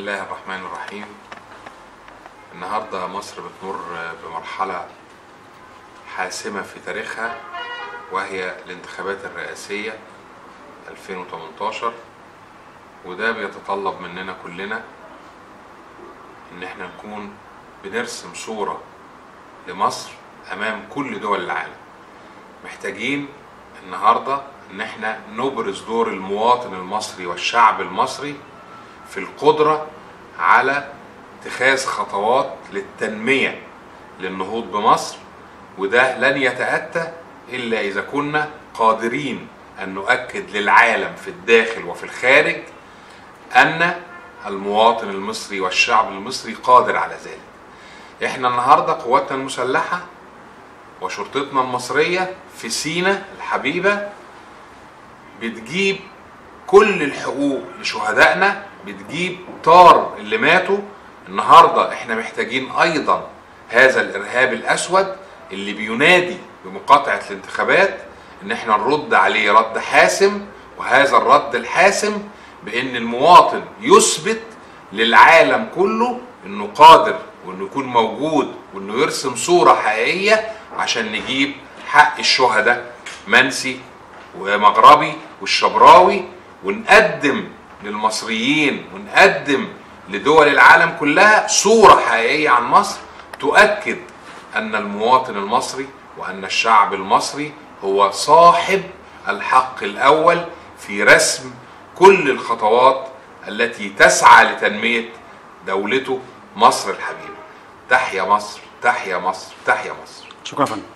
الله الرحمن الرحيم النهارده مصر بتمر بمرحلة حاسمة في تاريخها وهي الانتخابات الرئاسية 2018 وده بيتطلب مننا كلنا ان احنا نكون بنرسم صورة لمصر امام كل دول العالم محتاجين النهارده ان احنا نبرز دور المواطن المصري والشعب المصري في القدرة على اتخاذ خطوات للتنمية للنهوض بمصر وده لن يتأتى إلا إذا كنا قادرين أن نؤكد للعالم في الداخل وفي الخارج أن المواطن المصري والشعب المصري قادر على ذلك احنا النهاردة قواتنا المسلحة وشرطتنا المصرية في سينا الحبيبة بتجيب كل الحقوق لشهدائنا بتجيب طار اللي ماتوا النهارده احنا محتاجين ايضا هذا الارهاب الاسود اللي بينادي بمقاطعه الانتخابات ان احنا نرد عليه رد حاسم وهذا الرد الحاسم بان المواطن يثبت للعالم كله انه قادر وانه يكون موجود وانه يرسم صوره حقيقيه عشان نجيب حق الشهداء منسي ومغربي والشبراوي ونقدم للمصريين ونقدم لدول العالم كلها صورة حقيقية عن مصر تؤكد أن المواطن المصري وأن الشعب المصري هو صاحب الحق الأول في رسم كل الخطوات التي تسعى لتنمية دولته مصر الحبيبة تحيا مصر تحيا مصر تحيا مصر شكرا يا فندم